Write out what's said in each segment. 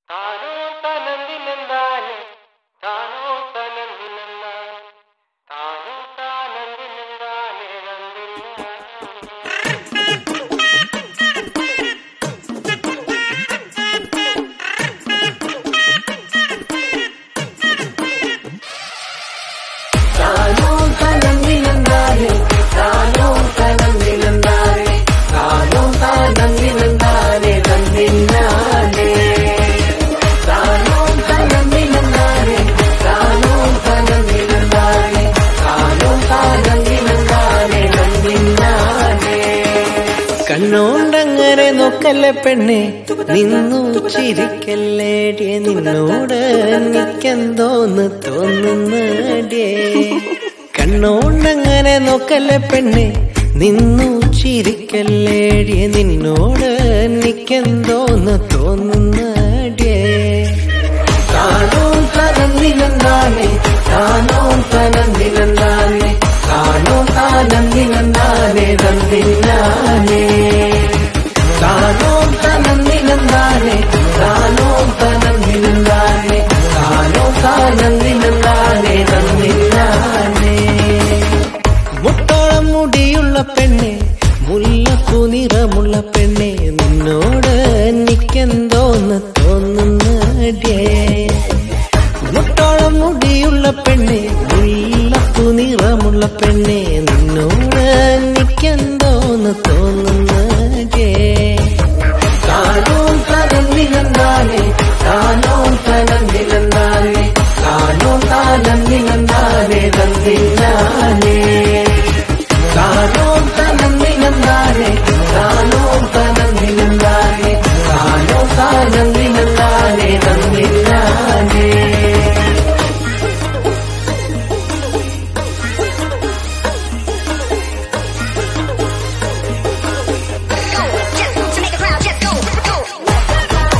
താനോ തനന്തിനെന്താനെ താനോ തനന്തിനെന്താനെ താനോ താനന്തിനെന്താനെ നന്ദില്ല താനോ തനന്തിനെന്താനെ താനോ തനന്തിനെന്താനെ താനോ താനന്തിനെന്താനെ തന്നിന്നാനെ താനോ തനന്തിനെന്താനെ താനോ തനന്തിനെന്താനെ താനോ താനന്തിനെന്താനെ തന്നിന്നാനെ കണ്ണോണ്ടങ്ങനെ നോക്കല്ലേ പെണ്ണെ നിന്നു ചിരിക്കല്ലേടിയെ നിന്നോട് എനിക്കെന്തോന്ന് തോന്നുന്നടിയേ കണ്ണോണ്ടങ്ങനെ നോക്കല്ലേ പെണ്ണെ നിന്നു ചിരിക്കല്ലേടിയെ നിന്നോട് എനിക്കെന്തോന്ന് തോന്നുന്നടിയേ താനോ തനന്തിനെന്താനെ താനോ തനന്തിനെന്താനെ താനോ താനന്തിനെന്താനെ തന്നിന്നാനെ താനോ തനന്തിനെന്താനെ താനോ തനന്തിനെന്താനെ താനോ താനന്തിനെന്താനെ തന്നിന്നാനെ മുട്ടോളം മുടിയുള്ള പെണ്ണെ മുല്ലപ്പൂ നിറമുള്ള പെണ്ണെ നിന്നോട് എനിക്കെന്തോന്ന് തോന്നുന്നടിയേ മുട്ടോളം മുടിയുള്ള പെണ്ണെ മുല്ലപ്പൂ നിറമുള്ള പെണ്ണെ നിന്നോട് എനിക്കെന്തോന്ന് തോന്നുന്നടിയേ താനോ തനന്തിനെന്താനെ താനോ തനന്തിനെന്താനെ താനോ താനന്തിനെന്താനെ തന്നിന്നാനെ താനോ തനന്തിനെന്താനെ താനോ തനന്തിനെന്താനെ താനോ താനന്തിനെന്താനെ തന്നിന്നാനെ Just move to make the crowd just go, go.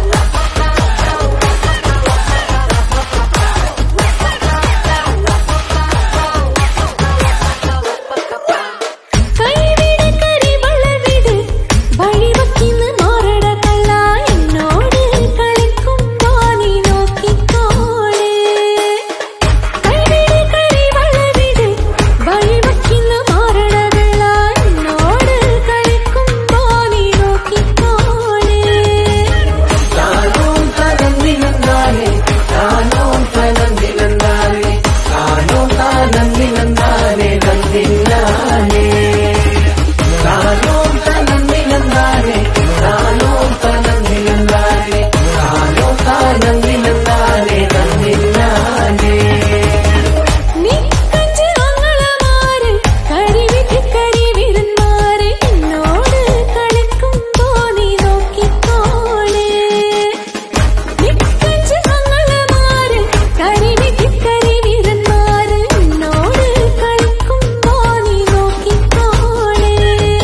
കൈവിട് കരിവളവിട് വഴിവക്കിന്ന് മാറട കള്ള എന്നോട് കളിക്കുമ്പോ നീ നോക്കിക്കോളെ കൈവിട് കരിവളവിട് വഴിവക്കിന്ന് മാറട കള്ള എന്നോട് കളിക്കുമ്പോ നീ നോക്കിക്കോളെ താനോ തനന്തിനെന്താനെ താനോ തനന്തിനെന്താനെ താനോ താനന്തിനെന്താനെ തന്നിന്നാനെ താനോ തനന്തിനെന്താനെ താനോ തനന്തിനെന്താനെ താനോ താനന്തിനെന്താനെ തന്നിന്നാനെ നിക്കഞ്ച് അങ്ങളമാര് കരിവിട്ട് കരിവിരുന്നാര് എന്നോട് കളിക്കുമ്പോ നീ നോക്കിക്കോളെ നിക്കഞ്ച് അങ്ങളമാര് കരിവിട്ട് കരിവിരുന്നാര് എന്നോട് കളിക്കുമ്പോ നീ നോക്കിക്കോളെ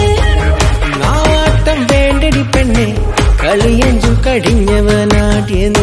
നാട്ടം വേണ്ടടി പെണ്ണെ കളിയഞ്ചു കടിഞ്ഞവനാടിയ